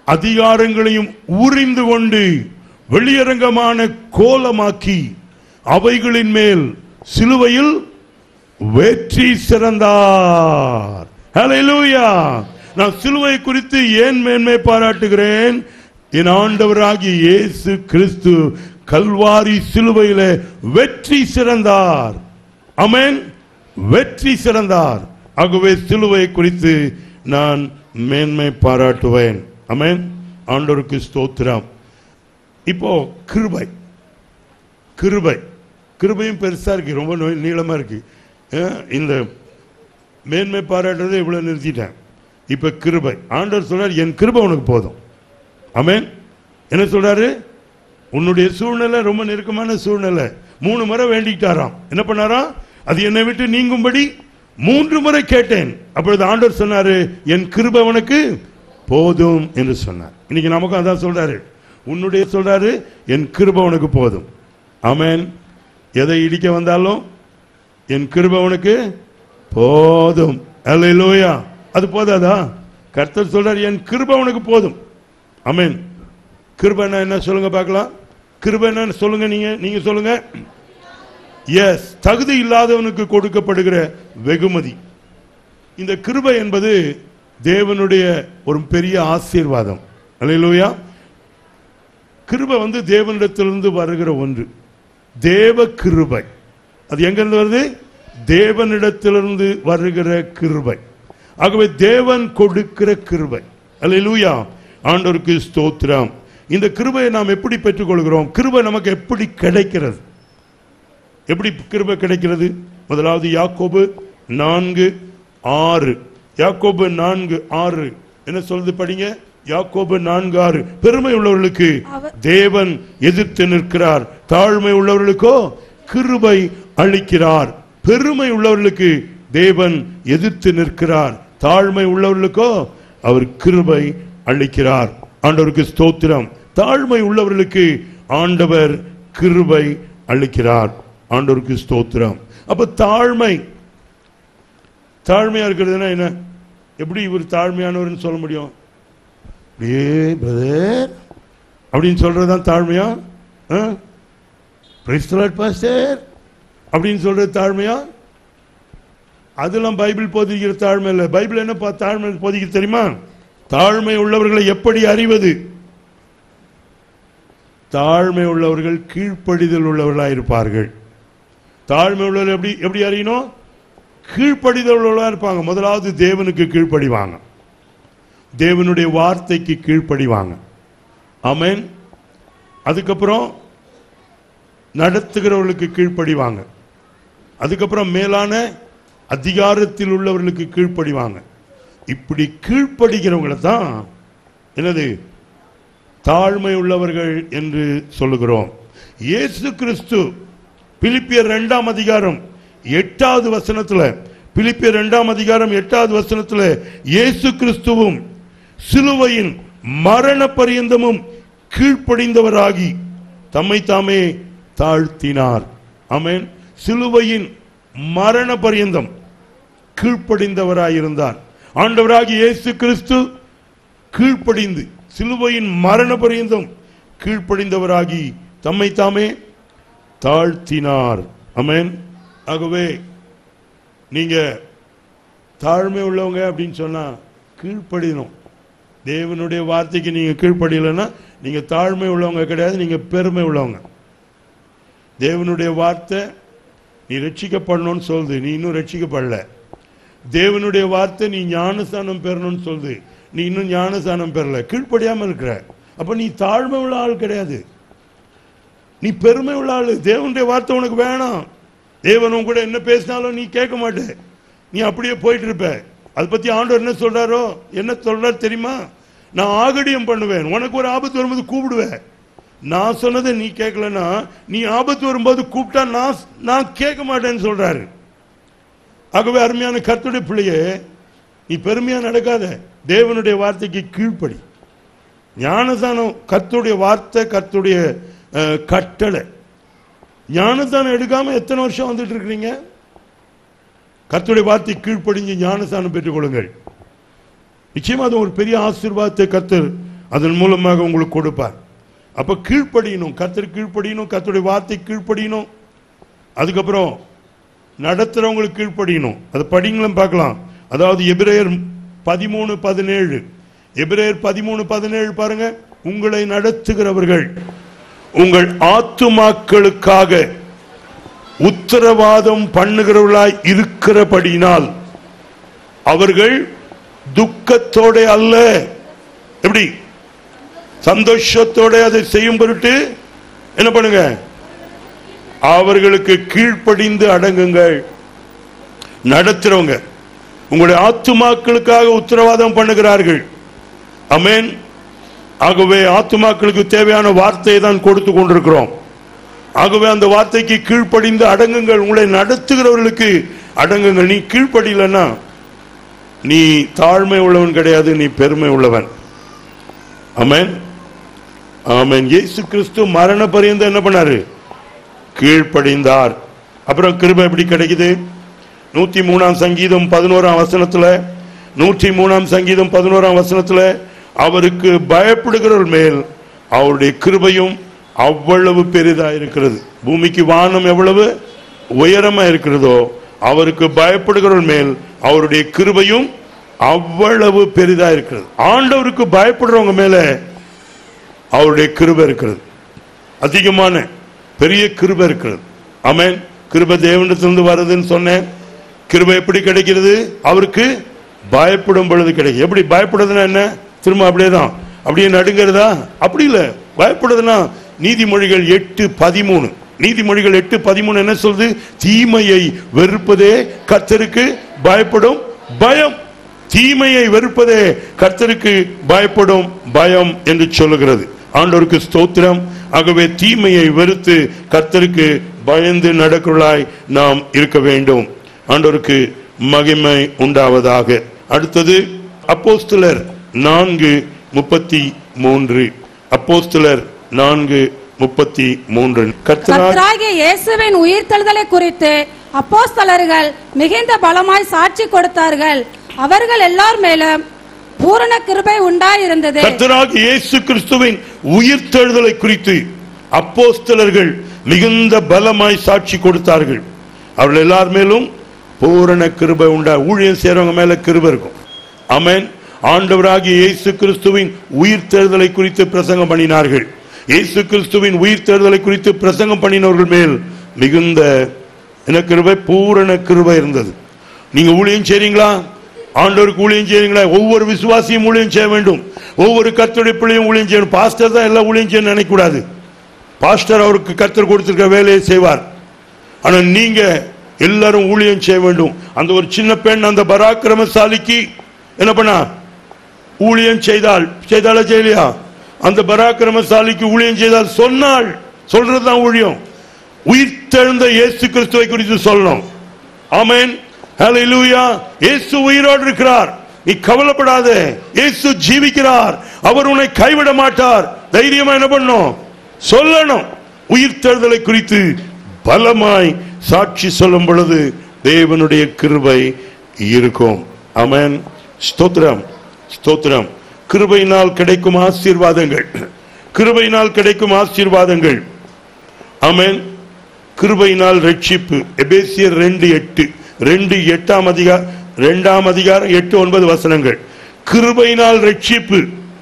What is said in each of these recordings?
அதிகாரங்களையும் உரிந்து கொண்டு வெளியரங்கமான கோலமாக்கி அவைகளின் மேல் சிலுவையில் வெற்றி சிறந்தார் ஹalleluya நான் சிலுவை குறித்து ஏன் மேன்மை பாராட்டுகிறேன் என் ஆண்டவராகிய இயேசு கிறிஸ்து கல்வாரி சிலுவையில வெற்றி சிறந்தார் அமேன் வெற்றி சிறந்தார் ஆகவே சிலுவை குறித்து நான் மேன்மை பாராட்டுவேன் அமேன் ஆண்டவருக்கு ஸ்தோத்திரம் இப்போ கிருபை கிருபை கிருபையும் பெருசா இருக்கு ரொம்ப நோய் நீளமா இருக்கு அஹ் இந்த மேன்மை பாராட்டுறதை இவ்வளவு நிறுத்திட்டேன் இப்ப கிருபை ஆண்டவர் சொல்றார் என் கிருபை உனக்கு போதும் ஆமென் என்ன சொல்றாரு உன்னுடைய சூழ்நிலை ரொம்ப நெருக்கமான சூழ்நிலை மூணு முறை வேண்டிக்கிட்டாராம் என்ன பண்ணாராம் அது என்னை விட்டு நீங்கும்படி மூன்று முறை கேட்டேன் அப்பொழுது ஆண்டவர் சொன்னாரு என் கிருபை உனக்கு போதும் என்று சொன்னார் இன்னைக்கு நமக்கும் அதான் சொல்றாரு உன்னுடைய சொல்றாரு என் கிருபை உனக்கு போதும் ஆமென் எதை இடிக்க வந்தாலும் என் கிருபை உனக்கு போதும் அல்லேலூயா அது போதாதா கர்த்தர் சொல்றார் என் கிருபை உனக்கு போதும் ஆமென் கிருபைன்னா என்ன சொல்லுங்க பார்க்கலாம் கிருபை என்னன்னு சொல்லுங்க நீங்க நீங்க சொல்லுங்க எஸ் தகுதி இல்லாதவனுக்கு கொடுக்கப்படுகிற வெகுமதி இந்த கிருபை என்பது தேவனுடைய ஒரு பெரிய ஆசீர்வாதம் அல்லேலூயா கிருபை வந்து தேவனிடத்திலிருந்து வருகிற ஒன்று தேவ கிருபை அது எங்கிருந்து வருது தேவனிடத்திலிருந்து வருகிற கிருபை ஆகவே தேவன் கொடுக்கிற கிருபை அல்லேலூயா ஆண்டவருக்கு ஸ்தோத்திரம் இந்த கிருபையை நாம் எப்படி பெற்றுக்கொள்கிறோம் கிருபை நமக்கு எப்படி கிடைக்கிறது எப்படி கிருபை கிடைக்கிறது முதலாவது யாக்கோபு நான்கு ஆறு யாக்கோபு நான்கு ஆறு என்ன சொல்லுது படிங்க யாக்கோபு நான்கு ஆறு பெருமை உள்ளவர்களுக்கு அவர்- தேவன் எதிர்த்து நிற்கிறார் தாழ்மை உள்ளவர்களுக்கோ கிருபை அளிக்கிறார் பெருமை உள்ளவர்களுக்கு தேவன் எதிர்த்து நிற்கிறார் தாழ்மை உள்ளவர்களுக்கோ அவர் கிருபை அளிக்கிறார் ஆண்டவருக்கு ஸ்தோத்திரம் தாழ்மை உள்ளவர்களுக்கு ஆண்டவர் கிருபை அளிக்கிறார் ஆண்டவருக்கு ஸ்தோத்திரம் அப்ப தாழ்மை தாழ்மையா இருக்கிறதுனா என்ன எப்படி இவர் தாழ்மையானவர்னு சொல்ல முடியும் அப்படியே பிரதர் அப்படின்னு சொல்றதுதான் தாழ்மையா பாஸ்டர் அப்படின்னு சொல்றது தாழ்மையா அதெல்லாம் பைபிள் போதிக்கிற தாழ்மை இல்லை பைபிள் என்ன பா- தாழ்மை போதிக்க தெரியுமா தாழ்மை உள்ளவர்களை எப்படி அறிவது தாழ்மை உள்ளவர்கள் கீழ்ப்படிதல் உள்ளவர்களாக இருப்பார்கள் தாழ்மை உள்ளவர்கள் எப்படி எப்படி அறியணும் கீழ்ப்படிதல் உள்ளவர்களாக இருப்பாங்க முதலாவது தேவனுக்கு கீழ்ப்படிவாங்க தேவனுடைய வார்த்தைக்கு கீழ்ப்படிவாங்க ஆமென் அதுக்கப்புறம் நடத்துகிறவர்களுக்கு கீழ்ப்படிவாங்க அதுக்கப்புறம் மேலான அதிகாரத்தில் உள்ளவர்களுக்கு கீழ்ப்படிவாங்க இப்படி கீழ்ப்படிக்கிறவங்களை தான் என்னது தாழ்மை உள்ளவர்கள் என்று சொல்லுகிறோம் இயேசு கிறிஸ்து பிலிப்பியர் இரண்டாம் அதிகாரம் எட்டாவது வசனத்துல பிலிப்பியர் இரண்டாம் அதிகாரம் எட்டாவது வசனத்துல இயேசு கிறிஸ்துவும் சிலுவையின் மரண பரியந்தமும் கீழ்ப்படிந்தவராகி தம்மை தாமே தாழ்த்தினார் ஆமென் சிலுவையின் மரண பரியந்தம் கீழ்ப்படிந்தவராயிருந்தார் ஆண்டவராகிய இயேசு கிறிஸ்து கீழ்ப்படிந்து சிலுவையின் மரண பரியந்தம் கீழ்ப்படிந்தவராகி தம்மை தாமே தாழ்த்தினார் அமேன் ஆகவே நீங்க தாழ்மை உள்ளவங்க அப்படின்னு சொன்னா கீழ்ப்படியணும் தேவனுடைய வார்த்தைக்கு நீங்க கீழ்ப்படியலைன்னா நீங்க தாழ்மை உள்ளவங்க கிடையாது நீங்க பெருமை உள்ளவங்க தேவனுடைய வார்த்தை நீ ரட்சிக்கப்படணும்னு சொல்லுது நீ இன்னும் ரட்சிக்கப்படல தேவனுடைய வார்த்தை நீ ஞானஸ்தானம் பெறணும்னு சொல்லுது நீ இன்னும் ஞானஸ்தானம் பெறல கீழ்ப்படியாம இருக்கிற அப்ப நீ தாழ்மை உள்ள ஆள் கிடையாது நீ பெருமை உள்ள ஆளு தேவனுடைய வார்த்தை உனக்கு வேணாம் தேவன் உன் கூட என்ன பேசினாலும் நீ கேட்க மாட்டே நீ அப்படியே போயிட்டு இருப்ப அதை பத்தி ஆண்டவர் என்ன சொல்றாரோ என்ன சொல்றாரு தெரியுமா நான் ஆகடியம் பண்ணுவேன் உனக்கு ஒரு ஆபத்து வரும்போது கூப்பிடுவேன் நான் சொன்னதை நீ கேட்கலன்னா நீ ஆபத்து வரும்போது கூப்பிட்டா நான் நான் கேட்க மாட்டேன்னு சொல்றாரு ஆகவே அருமையான கர்த்தருடைய பிள்ளையே நீ பெருமையா நடக்காத தேவனுடைய வார்த்தைக்கு கீழ்ப்படி ஞானதானம் கர்த்தருடைய வார்த்தை கர்த்தருடைய அஹ், கட்டளை ஞானதானம் எடுக்காம எத்தனை வருஷம் வந்துட்டு இருக்கிறீங்க கர்த்தருடைய வார்த்தை கீழ்ப்படிஞ்சு ஞானஸ்தானம் பெற்றுக் கொள்ளுங்கள் நிச்சயமா அது ஒரு பெரிய ஆசீர்வாதத்தை கர்த்தர் அதன் மூலமாக உங்களுக்கு கொடுப்பார் அப்ப கீழ்ப்படியணும் கத்தர் கீழ்ப்படியணும் கத்தருடைய வார்த்தை கீழ்ப்படியணும் அதுக்கப்புறம் நடத்துறவங்களுக்கு கீழ்ப்படியணும் அது படிங்களும் பார்க்கலாம் அதாவது எபிரேயர் பதிமூணு பதினேழு எபிரேயர் பதிமூணு பதினேழு பாருங்க உங்களை நடத்துகிறவர்கள் உங்கள் ஆத்துமாக்களுக்காக உத்தரவாதம் பண்ணுகிறவர்களாய் இருக்கிறபடியினால் அவர்கள் துக்கத்தோட அல்ல எப்படி சந்தோஷத்தோட அதை செய்யும் பொருட்டு என்ன பண்ணுங்க அவர்களுக்கு கீழ்ப்படிந்து அடங்குங்கள் நடத்துறவங்க உங்களுடைய ஆத்துமாக்களுக்காக உத்தரவாதம் பண்ணுகிறார்கள் அமேன் ஆகவே ஆத்துமாக்களுக்கு தேவையான வார்த்தையை தான் கொடுத்து கொண்டிருக்கிறோம் ஆகவே அந்த வார்த்தைக்கு கீழ்ப்படிந்து அடங்குங்கள் உங்களை நடத்துகிறவர்களுக்கு அடங்குங்கள் நீ கீழ்ப்படியலன்னா நீ தாழ்மை உள்ளவன் கிடையாது நீ பெருமை உள்ளவன் ஆமென் ஆமென் இயேசு கிறிஸ்து மரண பரியந்தம் என்ன பண்ணாரு கீழ்ப்படிந்தார் அப்புறம் கிருபை எப்படி கிடைக்குது நூத்தி மூணாம் சங்கீதம் பதினோராம் வசனத்துல நூற்றி மூணாம் சங்கீதம் பதினோராம் வசனத்துல அவருக்கு பயப்படுகிறவர் மேல் அவருடைய கிருபையும் அவ்வளவு பெரிதா இருக்கிறது பூமிக்கு வானம் எவ்வளவு உயரமா இருக்கிறதோ அவருக்கு பயப்படுகிறவர் மேல் அவருடைய கிருபையும் அவ்வளவு பெரிதா இருக்கிறது ஆண்டவருக்கு பயப்படுறவங்க மேல அவருடைய கிருபை இருக்கிறது அதிகமான பெரிய கிருபை இருக்கிறது ஆமென் கிருபை தேவனிடத்திலிருந்து வருதுன்னு சொன்னேன் கிருபை எப்படி கிடைக்கிறது அவருக்கு பயப்படும் பொழுது கிடைக்கும் எப்படி பயப்படுறதுன்னா என்ன திரும்ப அப்படியே தான் அப்படியே நடுங்கிறதா அப்படி இல்லை பயப்படுறதுன்னா நீதிமொழிகள் எட்டு பதிமூணு நீதிமொழிகள் எட்டு பதிமூணு என்ன சொல்லுது தீமையை வெறுப்பதே கர்த்தருக்கு பயப்படும் பயம் தீமையை வெறுப்பதே கர்த்தருக்கு பயப்படும் பயம் என்று சொல்லுகிறது ஆண்டவருக்கு ஸ்தோத்திரம் ஆகவே தீமையை வெறுத்து கர்த்தருக்கு பயந்து நடக்கிறவர்களாய் நாம் இருக்க வேண்டும் ஆண்டவருக்கு மகிமை உண்டாவதாக அடுத்தது அப்போஸ்தலர் நான்கு முப்பத்தி மூன்று அப்போஸ்தலர் நான்கு முப்பத்தி மூன்று கர்த்தரால் கர்த்தராகிய இயேசுவின் உயிர்த்தெழுதலை குறித்து அப்போஸ்தலர்கள் மிகுந்த பலமாய் சாட்சி கொடுத்தார்கள் அவர்கள் எல்லார் மேலும் பூரண கிருபை உண்டாயிருந்தது கர்த்தராகிய இயேசு கிறிஸ்துவின் உயிர்த்தெழுதலை குறித்து அப்போஸ்தலர்கள் மிகுந்த பலமாய் சாட்சி கொடுத்தார்கள் அவர்கள் எல்லார் மேலும் பூரண கிருபை உண்டா ஊழியம் செய்றவங்க மேல கிருபை இருக்கும் ஆமென் ஆண்டவராகிய இயேசு கிறிஸ்துவின் உயிர்த்தெழுதலை குறித்து பிரசங்கம் பண்ணினார்கள் இயேசு கிறிஸ்துவின் உயிர்த்தெழுதலை குறித்து பிரசங்கம் பண்ணினவர்கள் மேல் மிகுந்த என்ன கிருபை பூரண கிருபை இருந்தது நீங்க ஊழியம் செய்றீங்களா ஆண்டவருக்கு ஊழியம் செய்றீங்களா ஒவ்வொரு விசுவாசியும் ஊழியம் செய்ய வேண்டும் ஒவ்வொரு கர்த்தருடைய பிள்ளையும் ஊழியம் செய்யணும் பாஸ்டர் தான் எல்லாம் ஊழியம் செய்யணும் நினைக்க கூடாது பாஸ்டர் அவருக்கு கர்த்தர் கொடுத்திருக்க வேலையை செய்வார் ஆனா நீங்க எல்லாரும் ஊழியம் செய்ய வேண்டும் அந்த ஒரு சின்ன பெண் அந்த பராக்கிரமசாலிக்கு என்ன பண்ணா ஊழியம் செய்தால் செய்தாலா செய்யலையா அந்த பராக்கிரமசாலிக்கு ஊழியம் செய்தால் சொன்னாள் சொல்றதுதான் ஊழியம் உயிர்த்தெழுந்த இயேசு கிறிஸ்துவை குறித்து சொல்லணும் ஆமென் ஹalleluya இயேசு உயிரோடு இருக்கிறார் நீ கவலைப்படாத இயேசு ஜீவிக்கிறார் அவர் உன்னை கைவிட மாட்டார் தைரியமா என்ன பண்ணும் சொல்லணும் உயிர்த்தெழுதலை குறித்து பலமாய் சாட்சி சொல்லும் பொழுது தேவனுடைய கிருபை இருக்கும் ஆமென் ஸ்தோத்திரம் ஸ்தோத்திரம் கிருபையினால் கிடைக்கும் ஆசீர்வாதங்கள் கிருபையினால் கிடைக்கும் ஆசீர்வாதங்கள் ஆமென் கிருபையினால் ரட்சிப்பு எபேசியர் ரெண்டு எட்டு ரெண்டு எட்டாம் அதிகாரம் ரெண்டாம் அதிகாரம் எட்டு ஒன்பது வசனங்கள் கிருபையினால் ரட்சிப்பு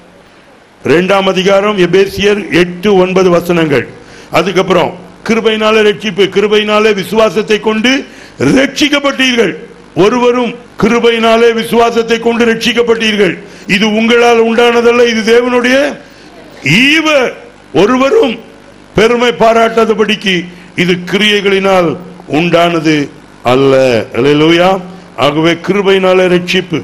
ரெண்டாம் அதிகாரம் எபேசியர் எட்டு ஒன்பது வசனங்கள் அதுக்கப்புறம் கிருபையினாலே ரட்சிப்பு கிருபையினாலே விசுவாசத்தை கொண்டு ரட்சிக்கப்பட்டீர்கள் ஒருவரும் கிருபையினாலே விசுவாசத்தை கொண்டு ரட்சிக்கப்பட்டீர்கள் இது உங்களால் உண்டானதல்ல இது தேவனுடைய ஈவ ஒருவரும் பெருமை பாராட்டாதபடிக்கு இது கிரியைகளினால் உண்டானது அல்ல அல்லேலூயா ஆகவே கிருபையினாலே ரட்சிப்பு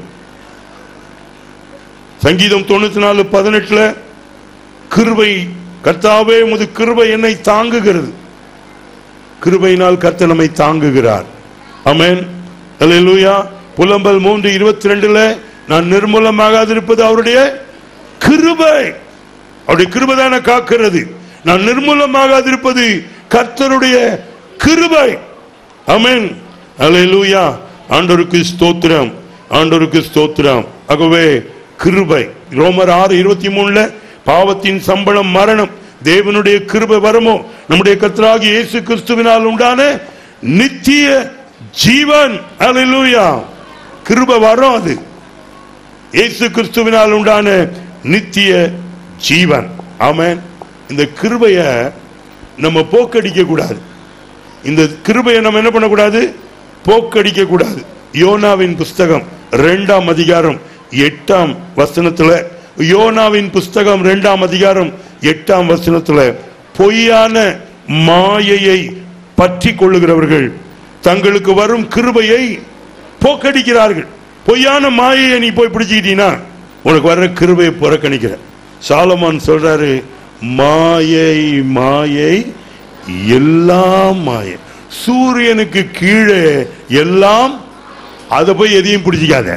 சங்கீதம் தொண்ணூத்தி நாலு பதினெட்டுல கிருபை கர்த்தாவே உமது கிருபை என்னை தாங்குகிறது கிருபையினால் கர்த்தர் நம்மை தாங்குகிறார் அமேன் அல்லேலூயா புலம்பல் மூன்று இருபத்தி ரெண்டுல நான் நிர்மூலமாகாதிருப்பது அவருடைய கிருபை அவருடைய கிருபை தானே காக்கிறது நான் நிர்மூலமாகாதிருப்பது கர்த்தருடைய கிருபை அமேன் அல்லேலூயா ஆண்டவருக்கு ஸ்தோத்திரம் ஆண்டவருக்கு ஸ்தோத்திரம் ஆகவே கிருபை ரோமர் ஆறு இருபத்தி மூணுல பாவத்தின் சம்பளம் மரணம் தேவனுடைய கிருபை வரமோ நம்முடைய கர்த்தராகி இயேசு கிறிஸ்துவினால் உண்டான நித்திய ஜீவன் அல்லேலூயா கிருபை வரும் அது இயேசு கிறிஸ்துவினால் உண்டான நித்திய ஜீவன் ஆமென் இந்த கிருபைய நம்ம போக்கடிக்க கூடாது இந்த கிருபையை நம்ம என்ன பண்ணக்கூடாது போக்கடிக்க கூடாது யோனாவின் புஸ்தகம் இரண்டாம் அதிகாரம் எட்டாம் வசனத்துல யோனாவின் புஸ்தகம் இரண்டாம் அதிகாரம் எட்டாம் வசனத்துல பொய்யான மாயையை பற்றி கொள்ளுகிறவர்கள் தங்களுக்கு வரும் கிருபையை போக்கடிக்கிறார்கள் பொய்யான மாயையை நீ போய் பிடிச்சிக்கிட்டீங்கன்னா உனக்கு வர்ற கிருபையை புறக்கணிக்கிற சாலமான் சொல்றாரு மாயை மாயை எல்லாம் மாயை சூரியனுக்கு கீழே எல்லாம் அதை போய் எதையும் பிடிச்சிக்காத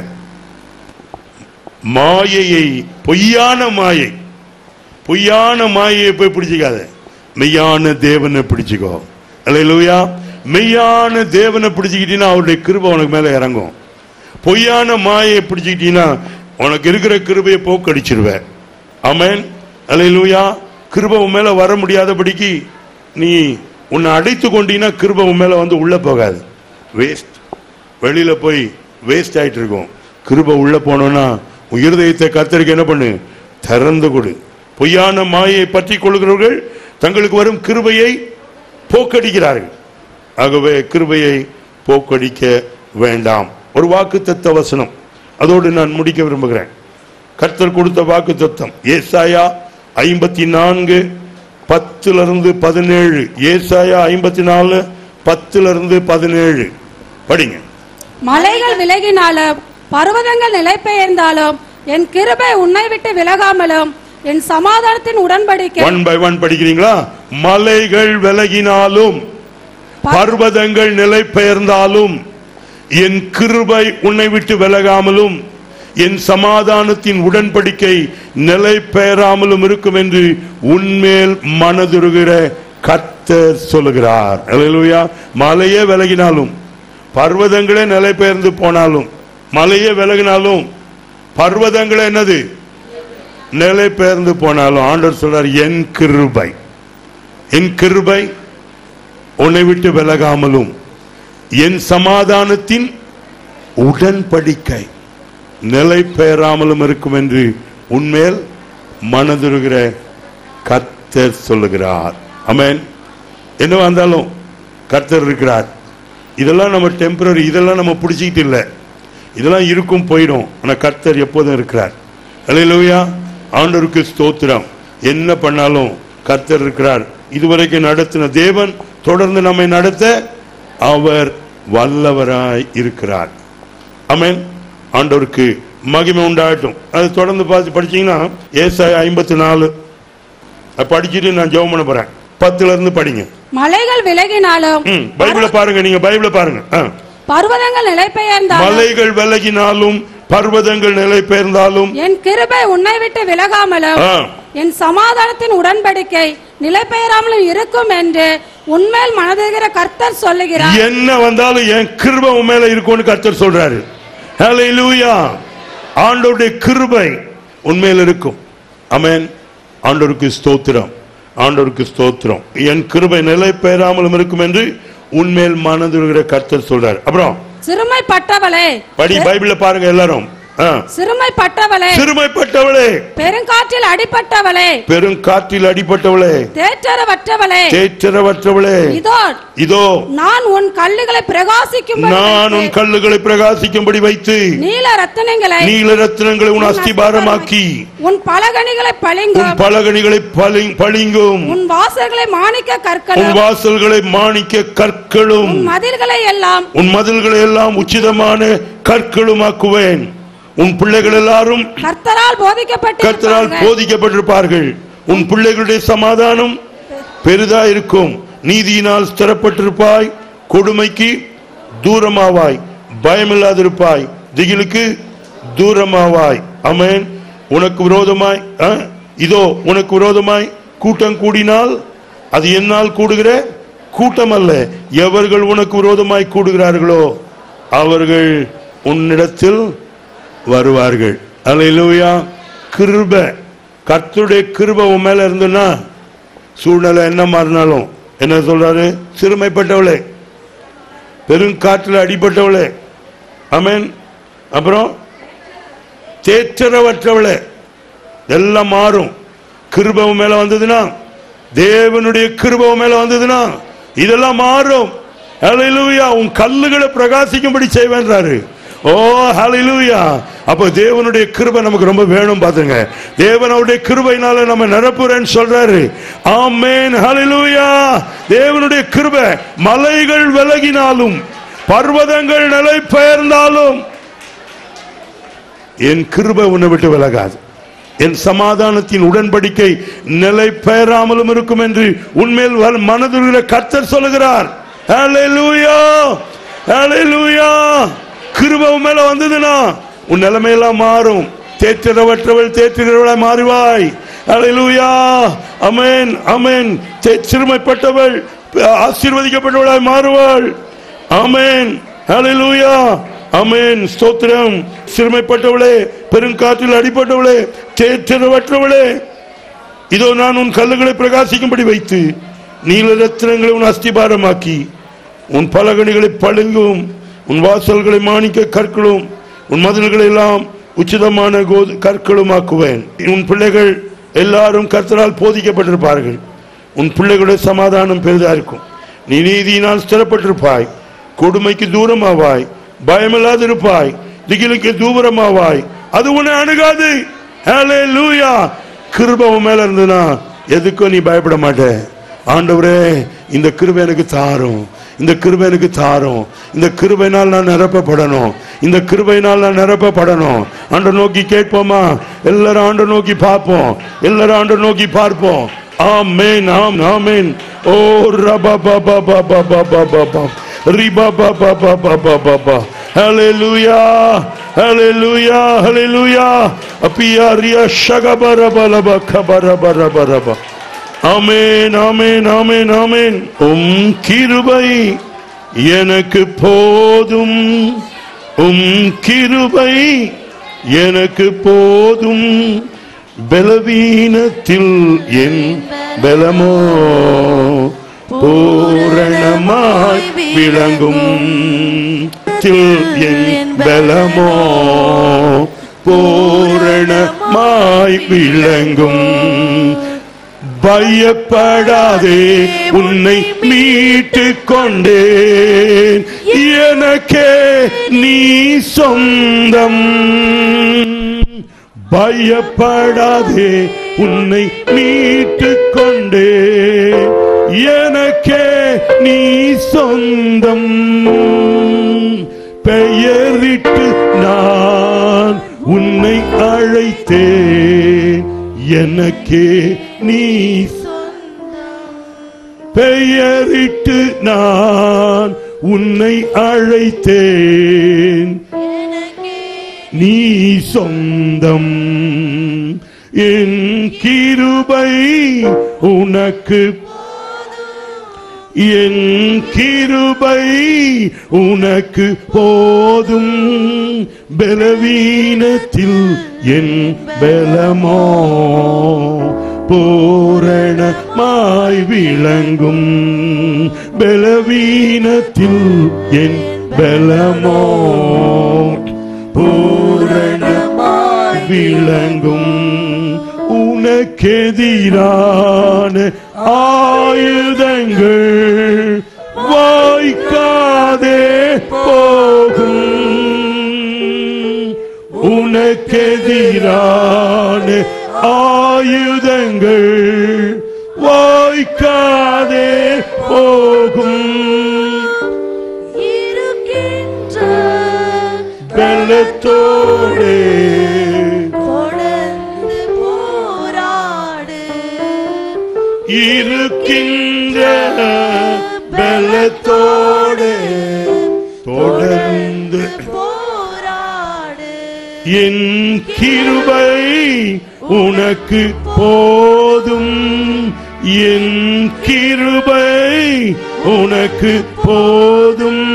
மாயையை பொய்யான மாயை பொய்யான மாயையை போய் பிடிச்சிக்காத மெய்யான தேவனை பிடிச்சுக்கோ அல்லேலூயா மெய்யான தேவனை பிடிச்சிக்கிட்டீங்கன்னா அவருடைய கிருபை உனக்கு மேல இறங்கும் பொய்யான மாயை பிடிச்சிக்கிட்டீங்கன்னா உனக்கு இருக்கிற கிருபையை போக்கடிச்சிருவ ஆமென் அல்லேலூயா கிருபை உன் மேல வர முடியாதபடிக்கு நீ உன்னை அடைத்து கொண்டீங்கன்னா கிருபை உன் மேல வந்து உள்ள போகாது வேஸ்ட் வெளியில போய் வேஸ்ட் ஆயிட்டு இருக்கும் கிருபை உள்ள போனோம்னா உன் இருதயத்தை கத்தருக்கு என்ன பண்ணு திறந்து கொடு பொய்யான மாயை பற்றி கொள்கிறவர்கள் தங்களுக்கு வரும் கிருபையை போக்கடிக்கிறார்கள் ஆகவே கிருபையை போக்கடிக்க வேண்டாம் ஒரு வாக்கு தத்த வசனம் அதோடு நான் முடிக்க விரும்புகிறேன் கர்த்தர் கொடுத்த வாக்கு தத்தம் ஏசாயா ஐம்பத்தி நான்கு பத்துல இருந்து பதினேழு ஏசாயா ஐம்பத்தி நாலு பத்துல இருந்து பதினேழு படிங்க மலைகள் விலகினாலும் பர்வதங்கள் நிலை பெயர்ந்தாலும் என் கிருபை உன்னை விட்டு விலகாமலும் என் சமாதானத்தின் உடன்படிக்கை ஒன் பை ஒன் படிக்கிறீங்களா மலைகள் விலகினாலும் பர்வதங்கள் நிலை பெயர்ந்தாலும் என் கிருபை உன்னை விட்டு விலகாமலும் என் சமாதானத்தின் உடன்படிக்கை நிலை பெயராமலும் இருக்கும் என்று உன்மேல் மனதுருகிற கர்த்தர் சொல்லுகிறார் அல்லேலூயா மலையே விலகினாலும் பர்வதங்களே நிலை பெயர்ந்து போனாலும் மலையே விலகினாலும் பர்வதங்களே என்னது நிலை பெயர்ந்து போனாலும் ஆண்டவர் சொல்றார் என் கிருபை என் கிருபை உன்னை விட்டு விலகாமலும் என் சமாதானத்தின் உடன்படிக்கை நிலை பெயராமலும் இருக்கும் என்று உன்மேல் மனதுருகிற கர்த்தர் சொல்லுகிறார் அமேன் என்ன வந்தாலும் கர்த்தர் இருக்கிறார் இதெல்லாம் நம்ம டெம்பரரி இதெல்லாம் நம்ம பிடிச்சிக்கிட்டு இல்லை இதெல்லாம் இருக்கும் போயிடும் ஆனா கர்த்தர் எப்போதும் இருக்கிறார் அல்லேலூயா ஆண்டவருக்கு ஸ்தோத்திரம் என்ன பண்ணாலும் கர்த்தர் இருக்கிறார் இதுவரைக்கும் நடத்தின தேவன் தொடர்ந்து நம்மை நடத்த அவர் வல்லவராய் இருக்கிறார் ஆமென் ஆண்டவருக்கு மகிமை உண்டாகட்டும் அது தொடர்ந்து பார்த்து படிச்சீங்கன்னா ஏசாயா ஐம்பத்தி நாலு படிச்சுட்டு நான் ஜெபம் பண்ண போறேன் பத்துல இருந்து படிங்க மலைகள் விலகினாலும் ம், பைபிளை பாருங்க நீங்க பைபிளை பாருங்க ஆ. பர்வதங்கள் நிலை பெயர்ந்தாலும் மலைகள் விலகினாலும் பர்வதங்கள் நிலை பெயர்ந்தாலும் என் கிருபை உன்னை விட்டு விலகாமலும் ஆ, என் சமாதானத்தின் உடன்படிக்கை நிலை பெயராமலும் இருக்கும் என்று உன்மேல் மனதுகிற கர்த்தர் சொல்லுகிறார் என்ன வந்தாலும் என் கிருபை உன் மேல இருக்கும்னு கர்த்தர் சொல்றாரு ஹalleluya ஆண்டவருடைய கிருபை உண்மையில் இருக்கும் அமேன் ஆண்டவருக்கு ஸ்தோத்திரம் ஆண்டவருக்கு ஸ்தோத்திரம் என் கிருபை நிலை பெயராமலும் இருக்கும் என்று உண்மையில் மனதுருகிற கர்த்தர் சொல்றாரு அப்புறம் சிறுமைப்பட்டவளே படி பைபிள பாருங்க எல்லாரும் ஆ. சிறுமைப்பட்டவளே சிறுமைப்பட்டவளே பெருங்காற்றில் அடிபட்டவளே பெருங்காற்றில் அடிபட்டவளே தேற்றரவற்றவளே தேற்றரவற்றவளே இதோ இதோ நான் உன் கல்லுகளை பிரகாசிக்கும் நான் உன் கல்லுகளை பிரகாசிக்கும்படி வைத்து நீல ரத்தினங்களை நீல ரத்னங்களை உன் அஸ்திபாரமாக்கி உன் பலகணிகளை உன் பளிங்கும் பலகணிகளை பளி- பளிங்கும் உன் வாசல்களை மாணிக்க உன் கற்களும் வாசல்களை மாணிக்க கற்களும் உன் மதில்களை எல்லாம் உன் மதில்களை எல்லாம் உச்சிதமான கற்களுமாக்குவேன் உன் பிள்ளைகள் எல்லாரும் கர்த்தரால் கர்த்தரால் போதிக்கப்பட்டிருப்பார்கள் போதிக்கப்பட்டிருப்பார்கள் உன் பிள்ளைகளுடைய சமாதானம் பெரிதா இருக்கும் நீதியினால் ஸ்திரப்பட்டிருப்பாய் கொடுமைக்கு தூரமாவாய் பயமில்லாதிருப்பாய் திகிலுக்கு தூரமாவாய் அமேன் உனக்கு விரோதமாய் ஆ, இதோ உனக்கு விரோதமாய் கூட்டம் கூடினால் அது என்னால் கூடுகிற கூட்டம் அல்ல எவர்கள் உனக்கு விரோதமாய் கூடுகிறார்களோ அவர்கள் உன்னிடத்தில் வருவார்கள் அல்லேலூயா கிருப கர்த்தருடைய கிருபை உன் மேல இருந்துன்னா சூழ்நிலை என்ன மாறினாலும் என்ன சொல்றாரு சிறுமைப்பட்டவளே பெருங்காற்றில் அடிபட்டவளே அமேன் அப்புறம் தேற்றரவற்றவளே எல்லாம் மாறும் கிருபவ மேல வந்ததுன்னா தேவனுடைய கிருபவ மேல வந்ததுன்னா இதெல்லாம் மாறும் ஹalleluya உன் கல்லுகளை பிரகாசிக்கும்படி செய்வேன்றாரு ஓ ஹalleluya அப்ப தேவனுடைய கிருபை நமக்கு ரொம்ப வேணும் பாத்துங்க தேவன் அவருடைய கிருபையினால நம்ம நிரப்புறேன்னு சொல்றாரு ஆமென் ஹalleluya தேவனுடைய கிருபை மலைகள் விலகினாலும் பர்வதங்கள் நிலை பெயர்ந்தாலும் என் கிருபை உன்னை விட்டு விலகாது என் சமாதானத்தின் உடன்படிக்கை நிலை பெயராமலும் இருக்கும் என்று உண்மையில் வ- மனதுள்ள கர்த்தர் சொல்லுகிறார் ஹalleluya ஹalleluya கிருபை உன் மேல வந்ததுனா உன் நிலைமையெல்லாம் மாறும் தேற்றரவற்றவள் தேற்றுகிறவளாய் மாறுவாய் ஹalleluya அமேன் அமேன் தே- சிறுமைப்பட்டவள் ஆசீர்வதிக்கப்பட்டவளாய் மாறுவாள் ஆமென் ஹalleluya ஆமென் ஸ்தோத்திரம் சிறுமைப்பட்டவளே பெருங்காற்றில் அடிபட்டவளே தேற்றரவற்றவளே இதோ நான் உன் கல்லுகளை பிரகாசிக்கும்படி வைத்து நீல ரத்தினங்களை உன் அஸ்திபாரமாக்கி உன் பலகணிகளை பழுங்கும் உன் வாசல்களை மாணிக்க கற்களும் உன் மதில்களை எல்லாம் உச்சிதமான கோது கற்களும் ஆக்குவேன் உன் பிள்ளைகள் எல்லாரும் கர்த்தரால் போதிக்கப்பட்டிருப்பார்கள் உன் பிள்ளைகளுடைய சமாதானம் பெரிதா இருக்கும் நீ நீதியினால் ஸ்திரப்பட்டிருப்பாய் கொடுமைக்கு தூரமாவாய் பயமில்லாதிருப்பாய் திகிலுக்கு தூரமாவாய் அது உன்னை அணுகாது ஹalleluya கிருபை உன் மேல இருந்ததுன்னா எதுக்கும் நீ பயப்பட மாட்ட ஆண்டவரே இந்த கிருபை எனக்கு தாரும் இந்த கிருபை எனக்கு தாரும் இந்த கிருபைனால் நான் நிரப்பப்படணும் இந்த கிருபைனால் நான் நிரப்பப்படணும் ஆண்ட நோக்கி கேட்போமா எல்லாரும் ஆண்ட நோக்கி பார்ப்போம் எல்லாரும் ஆண்ட நோக்கி பார்ப்போம் ஆமென் ஆம் ஆமென் ஓ ரபா பா பா பா பா பா பா பா பா ரிபா பா பா பா பா பா பா பா ஹalleluya ஹalleluya ஹalleluya அப்பியா ரியா ஷகபர பலப கபர பர பரப ஆமென் ஆமென் ஆமென் ஆமென் உம் கிருபை எனக்கு போதும் உம் கிருபை எனக்கு போதும் பலவீனத்தில் என் பலமோ பூரணமாய் விளங்கும் தில் என் பலமோ பூரணமாய் விளங்கும் பயப்படாதே உன்னை மீட்டு கொண்டேன் எனக்கே நீ சொந்தம் பயப்படாதே உன்னை மீட்டு கொண்டே எனக்கே நீ சொந்தம் பெயரிட்டு நான் உன்னை அழைத்தேன் எனக்கே நீ பெயரிட்டு நான் உன்னை அழைத்தேன் நீ சொந்தம் என் கிருபை உனக்கு என் கிருபை உனக்கு போதும் பலவீனத்தில் என் பலமோ பூரணமாய் விளங்கும் பலவீனத்தில் என் பலமோ பூரணமாய் விளங்கும் உனக்கெதிரான ஆயுதங்கள் வாய்க்காதே போகும் உனக்கெதிரான ஆயுதங்கள் வாய்க்காதே போகும் இருக்கின்ற வெள்ளத்தோடே தொடர்ந்து போராடு இருக்கின்ற பலத்தோடு தொடர்ந்து போராடு என் கிருபை உனக்கு போதும் என் கிருபை உனக்கு போதும்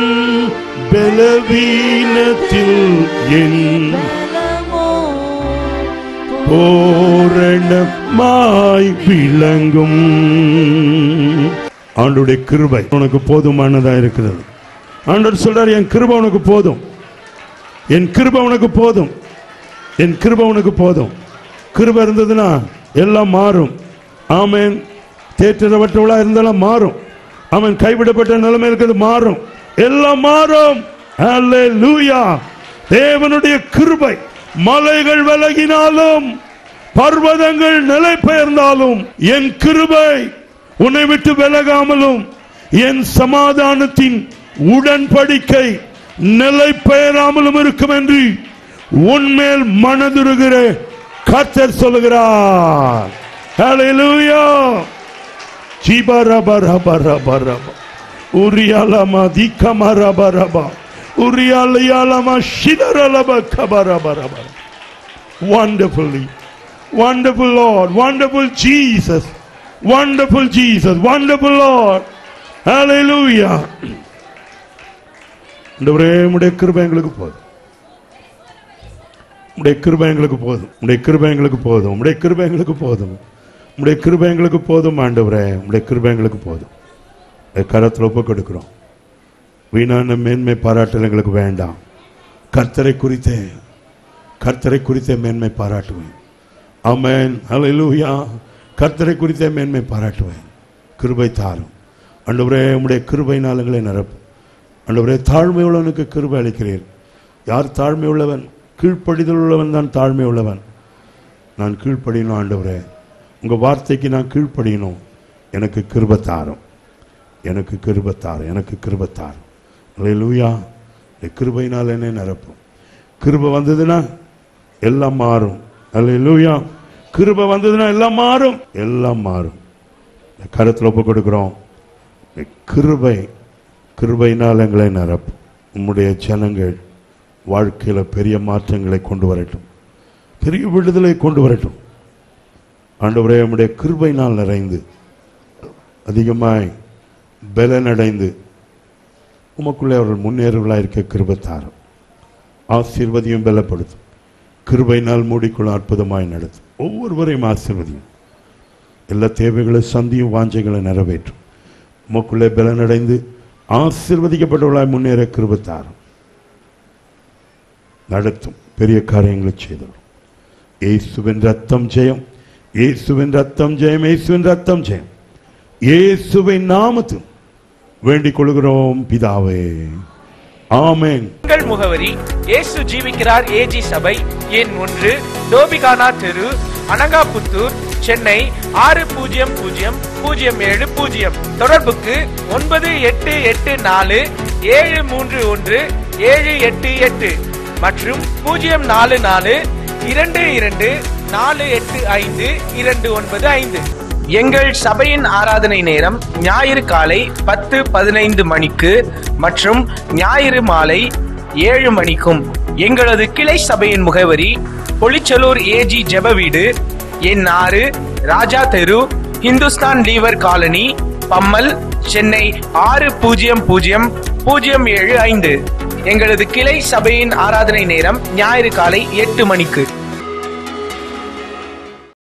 பலவீனத்தில் என் பலமோ பூரணமாய் விளங்கும் ஆண்டுடைய கிருபை உனக்கு போதுமானதா இருக்கிறது ஆண்டவர் சொல்றார் என் கிருபை உனக்கு போதும் என் கிருபை உனக்கு போதும் என் கிருபை உனக்கு போதும் கிருபை இருந்ததுன்னா எல்லாம் மாறும் ஆமென் தேற்றவற்றவளா இருந்தாலும் மாறும் அவன் கைவிடப்பட்ட நிலைமை இருக்கிறது மாறும் எல்லாம் மாறும் அல்லேலூயா தேவனுடைய கிருபை மலைகள் விலகினாலும் பர்வதங்கள் நிலை பெயர்ந்தாலும் என் கிருபை உன்னை விட்டு விலகாமலும் என் சமாதானத்தின் உடன்படிக்கை நிலை பெயராமலும் இருக்கும் என்று உன்மேல் மனதுருகிற கர்த்தர் சொல்லுகிறார் ஹalleluya ஜிபரபரபரபரப உரியாலமா திக்கமரபரப உரியாலயாலமா ஷிதரலப கபரபரபர wonderfully wonderful lord wonderful jesus wonderful jesus wonderful lord hallelujah ஆண்டவரே உம்முடைய கிருபை எங்களுக்கு போதும் உம்முடைய கிருபை எங்களுக்கு போதும் உம்முடைய கிருபை எங்களுக்கு போதும் உம்முடைய கிருபை எங்களுக்கு போதும் உம்முடைய கிருபை எங்களுக்கு போதும் ஆண்டவரே உம்முடைய கிருபை எங்களுக்கு போதும் உம்முடைய கரத்தில் ஒப்பு கொடுக்கிறோம் வீணான மேன்மை பாராட்டல் எங்களுக்கு வேண்டாம் கர்த்தரை குறித்தே கர்த்தரை குறித்தே மேன்மை பாராட்டுவேன் ஆமென் ஹalleluya கர்த்தரை குறித்தே மேன்மை பாராட்டுவேன் கிருபை தாரும் ஆண்டவரே உம்முடைய கிருபை நாளங்களை நிரப்பும் ஆண்டவரே தாழ்மை உள்ளவனுக்கு கிருபை அளிக்கிறீர் யார் தாழ்மை உள்ளவன் கீழ்ப்படிதல் உள்ளவன் தான் தாழ்மை உள்ளவன் நான் கீழ்ப்படியணும் ஆண்டவரே உங்க வார்த்தைக்கு நான் கீழ்ப்படியணும் எனக்கு கிருபை தாரும் எனக்கு கிருபை தாரும் எனக்கு கிருபை தாரும் லூயா இந்த கிருபையினால் என்ன நிரப்பும் கிருபை வந்ததுன்னா எல்லாம் மாறும் லூயா கிருபை வந்ததுன்னா எல்லாம் மாறும் எல்லாம் மாறும் இந்த கருத்தில் ஒப்பு கொடுக்கிறோம் இந்த கிருபை கிருபையினால் எங்களை நிரப்பும் உம்முடைய ஜனங்கள் வாழ்க்கையில் பெரிய மாற்றங்களை கொண்டு வரட்டும் பெரிய விடுதலை கொண்டு வரட்டும் ஆண்டவரே உம்முடைய கிருபையினால் நிறைந்து அதிகமாய் பலனடைந்து உமக்குள்ளே அவர்கள் முன்னேறுவர்களாக இருக்க கிருபத்தாரும் ஆசீர்வதியும் பலப்படுத்தும் கிருபையினால் மூடிக்கொள்ள அற்புதமாய் நடத்தும் ஒவ்வொருவரையும் ஆசீர்வதியும் எல்லா தேவைகளும் சந்தியும் வாஞ்சைகளை நிறைவேற்றும் உமக்குள்ளே பலனடைந்து ஆசீர்வதிக்கப்பட்டவர்களாய் முன்னேற கிருபத்தாரும் நடத்தும் பெரிய காரியங்களை செய்தோம் இயேசுவின் ரத்தம் ஜெயம் இயேசுவின் ரத்தம் ஜெயம் இயேசுவின் ரத்தம் ஜெயம் இயேசுவின் நாமத்தில் வேண்டிக் கொள்கிறோம் பிதாவே ஆமென் எங்கள் முகவரி இயேசு ஜீவிக்கிறார் ஏஜி சபை எண் ஒன்று டோபிகானா தெரு அனங்காபுத்தூர் சென்னை ஆறு பூஜ்ஜியம் பூஜ்ஜியம் பூஜ்ஜியம் ஏழு பூஜ்ஜியம் தொடர்புக்கு ஒன்பது எட்டு எட்டு நாலு ஏழு மூன்று ஒன்று ஏழு எட்டு எட்டு மற்றும் பூஜ்ஜியம் நாலு நாலு இரண்டு இரண்டு நாலு எட்டு ஐந்து இரண்டு ஒன்பது ஐந்து எங்கள் சபையின் ஆராதனை நேரம் ஞாயிறு காலை பத்து பதினைந்து மணிக்கு மற்றும் ஞாயிறு மாலை ஏழு மணிக்கும் எங்களது கிளை சபையின் முகவரி பொலிச்சலூர் ஏஜி ஜெப வீடு எண் ஆறு ராஜா தெரு இந்துஸ்தான் லீவர் காலனி பம்மல் சென்னை ஆறு பூஜ்ஜியம் பூஜ்ஜியம் பூஜ்ஜியம் ஏழு ஐந்து எங்களது கிளை சபையின் ஆராதனை நேரம் ஞாயிறு காலை எட்டு மணிக்கு